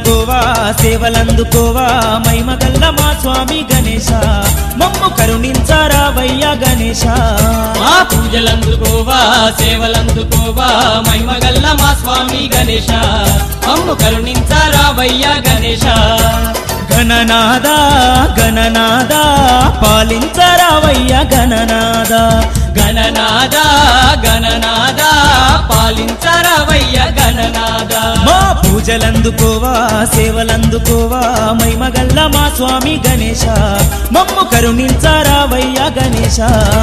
పూజలందుకోవా సేవలందుకోవా మైమగల్ల మా స్వామి గణేశ మమ్ము కరుణించారావయ్యా గణేశ మా పూజలందుకోవా సేవలందుకోవా మైమగల్ల మా స్వామి గణేశ అమ్ము కరుణించారావయ్యా గణేశ గణనాద గణనాద పాలించరావయ్యా గణనాద గణనాద గణనాద పాలించరావయ్యా గణనాద మా పూజలందుకోవా సేవలందుకోవా మైమగల్ల మా స్వామి గణేశ మమ్ము కరుణించారావయ్యా గణేశ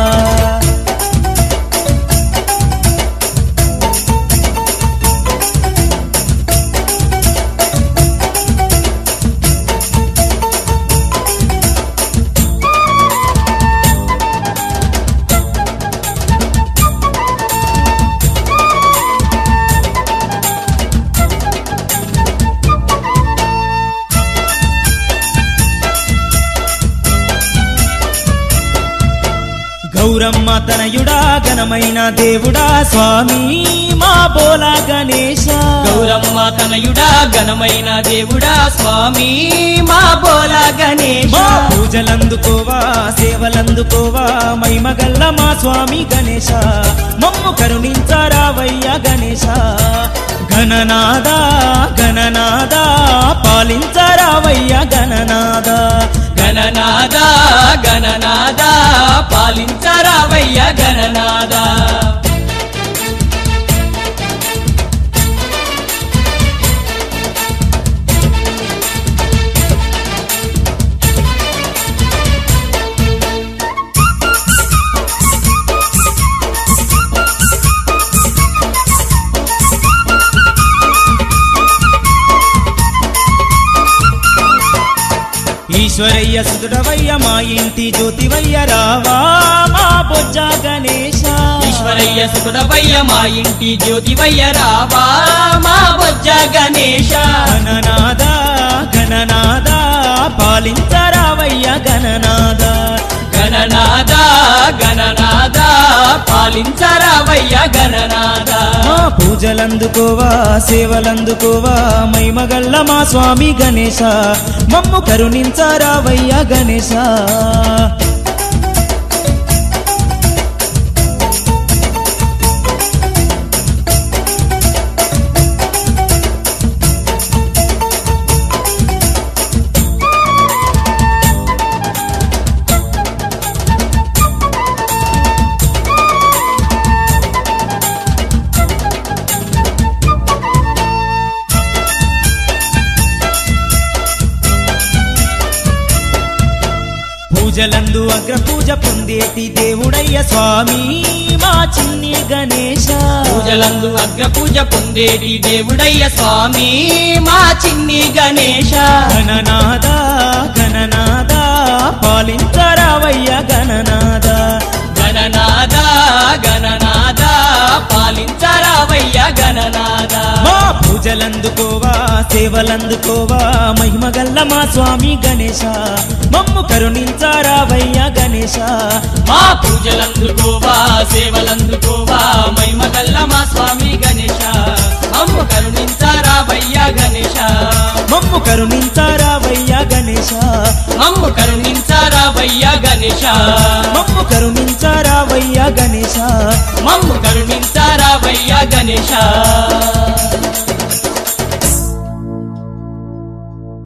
గౌరమ్మ తనయుడా ఘనమైన దేవుడా స్వామి మా బోలా గణేశ గౌరమ్మ తనయుడా ఘనమైన దేవుడా స్వామి మా బోలా గణేశ మా పూజలందుకోవా సేవలందుకోవా మైమగల్ల మా స్వామి గణేశ మమ్ము కరుణించారావయ్యా గణేశ గణనాద గణనాద పాలించారావయ్యా గణనాద గణనాద గణనాద పాలించరావయ్యా గణనాద ఈశ్వరయ్య సుతుడవయ్య మా ఇంటి జ్యోతివయ్య రావా మా బొజ్జ గణేశ ఈశ్వరయ్య సుఖదవయ్య మా ఇంటి జ్యోతివయ్య రావా మా బొజ్జ గణేశ గణనాద గణనాద పాలించరావయ్య గణనాద గణనాద గణనాద పాలించరావయ్య గణనాద మా పూజలందుకోవా సేవలందుకోవా మైమగల్ల మా స్వామి గణేశ మమ్ము కరుణించరావయ్య గణేశ పూజలందు అగ్ర పూజ పొందేటి దేవుడయ్య స్వామి మా చిన్ని గణేశ పూజలందు అగ్ర పూజ పొందేటి దేవుడయ్య స్వామి మా చిన్ని గణేశ గణనాద గణనాద పాలించరావయ్య గణనాద గణనాద గణనాద పాలించరావయ్య గణనాద మా పూజలందుకోవా సేవలందుకోవా మహిమగల్ల మా స్వామి గణేశ మమ్ము కరుణించారావయ్య గణేశ మా పూజలందుకోవా సేవలందుకోవా మైమగల్ల మా స్వామి గణేశ అమ్ము కరుణించారావయ్య గణేశ మమ్ము కరుణించారావయ్య గణేశ అమ్ము కరుణించారావయ్య గణేశ మమ్ము కరుణించారావయ్య గణేశ మమ్ము కరుణించారావయ్య గణేశ